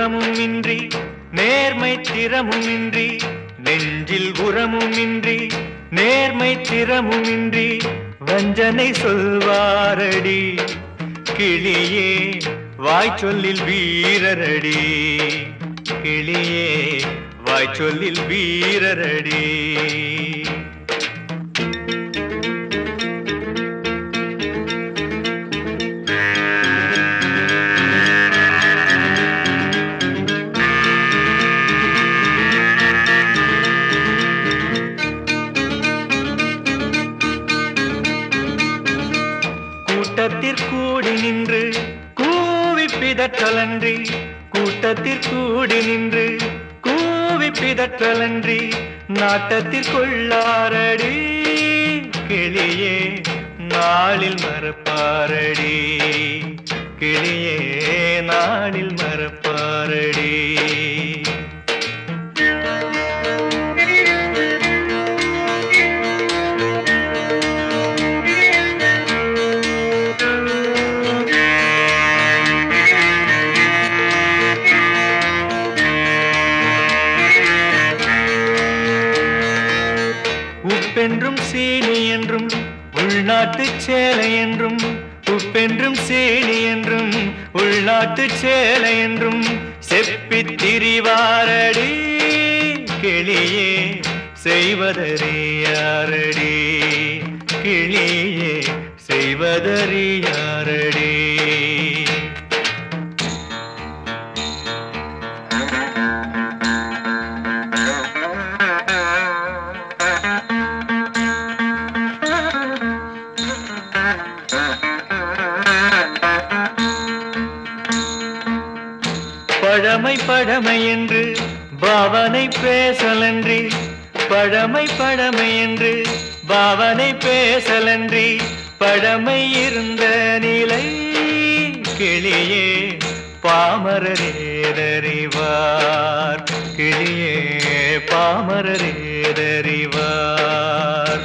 உரமும் இன்றி நேர்மை திறமும் இன்றி நெஞ்சில் உரமும் இன்றி நேர்மை திறமும் இன்றி வஞ்சனை சொல்வாரடி கிளியே வாய்ச்சொல்லில் வீரரடி கிளியே வாய்ச்சொல்லில் வீரரடி கூட்டத்திற்கூடி நின்று கூவி பிதற்றலன்றி கூட்டத்திற்கூடி நின்று கூவி பிதற்றலன்றி நாட்டத்திற்குள்ளாரடி கிளியே நாளில் மறப்பாரடி கிளியே நாளில் மறப்பாரடி உப்பென்றும் சீனி என்றும் உள்நாட்டு சேலை என்றும் உப்பென்றும் சீனி என்றும் உள்நாட்டு சேலை என்றும் செப்பித் திரிவாரடி கிளியே செய்வதறியாரடி கிளியே செய்வதறியாரடி பழமை பழமை என்று பாவனை பேசலன்றி பழமை பழமை என்று பாவனை பேசலன்றி பழமை இருந்த நிலை கிளியே பாமரரேதறிவார் கிளியே பாமரரேதறிவார்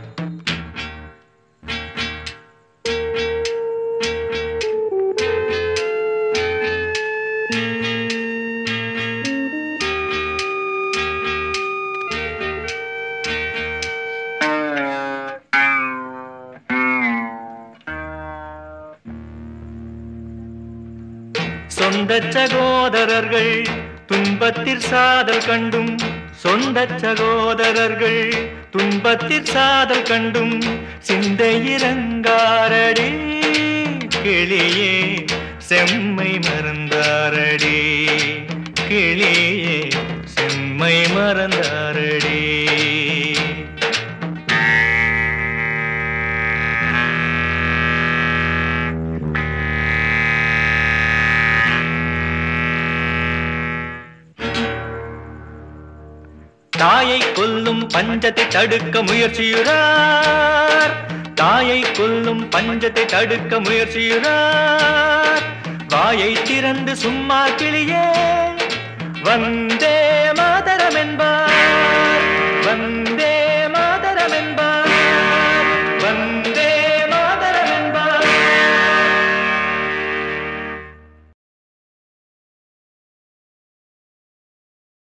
சொந்த சகோதரர்கள் துன்பத்தில் சாதல் கண்டும் சொந்த சகோதரர்கள் துன்பத்தில் சாதல் கண்டும் சிந்தை இறங்காரடி கிளியே செம்மை மறந்தாரடி கிளியே செம்மை மறந்தாரடி தாயை கொல்லும் பஞ்சத்தை தடுக்க முயற்சியுறார் தாயை கொல்லும் பஞ்சத்தை தடுக்க முயற்சியுறார் வாயை திறந்து சும்மா கிளியே வந்தே